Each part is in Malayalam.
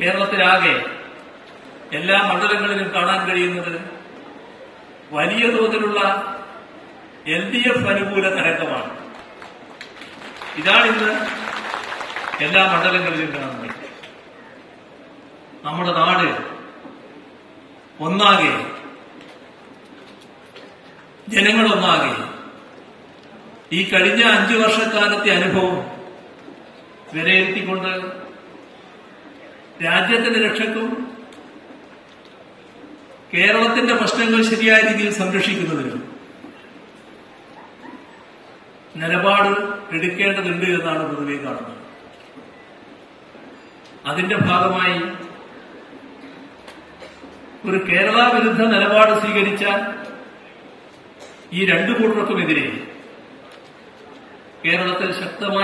കേരളത്തിലാകെ എല്ലാ മണ്ഡലങ്ങളിലും കാണാൻ കഴിയുന്നത് വലിയ തോതിലുള്ള എൽ ഡി എഫ് അനുകൂല തരംഗമാണ് ഇതാണിന്ന് എല്ലാ മണ്ഡലങ്ങളിലും കാണുന്നത് നമ്മുടെ നാട് ഒന്നാകെ ജനങ്ങളൊന്നാകെ ഈ കഴിഞ്ഞ അഞ്ചു വർഷക്കാലത്തെ അനുഭവം വിലയിരുത്തിക്കൊണ്ട് രാജ്യത്തിന്റെ രക്ഷക്കും കേരളത്തിന്റെ പ്രശ്നങ്ങൾ ശരിയായ രീതിയിൽ സംരക്ഷിക്കുന്നതിനും നിലപാട് എടുക്കേണ്ടതുണ്ട് എന്നാണ് പൊതുവെ കാണുന്നത് അതിന്റെ ഭാഗമായി ഒരു കേരള വിരുദ്ധ നിലപാട് സ്വീകരിച്ച ഈ രണ്ടു കൂട്ടർക്കുമെതിരെ കേരളത്തിൽ ശക്തമായ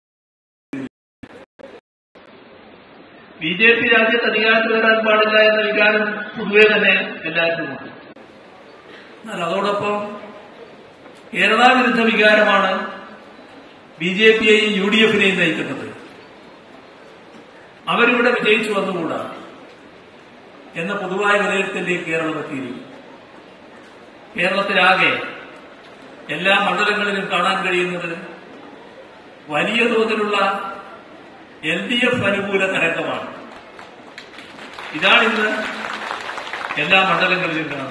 ബി ജെ പി രാജ്യത്ത് അധികാരത്തിൽ വരാൻ പാടില്ല എന്ന വികാരം പൊതുവെ തന്നെ എല്ലാവർക്കും ഉണ്ട് എന്നാൽ അതോടൊപ്പം കേരള വിരുദ്ധ വികാരമാണ് ബി ജെ പിയെയും യു ഡി എഫിനെയും നയിക്കുന്നത് അവരിവിടെ വിജയിച്ചു വന്നുകൂടാ എന്ന പൊതുവായ വിലയിരുത്തലിലേക്ക് കേരളം എത്തിയിരിക്കും കേരളത്തിലാകെ എല്ലാ മണ്ഡലങ്ങളിലും കാണാൻ കഴിയുന്നത് വലിയ തോതിലുള്ള എൽ ഡി എഫ് അനുകൂല തരംഗമാണ് ഇതാണിന്ന് എല്ലാ മണ്ഡലങ്ങളിലും കാണുന്നത്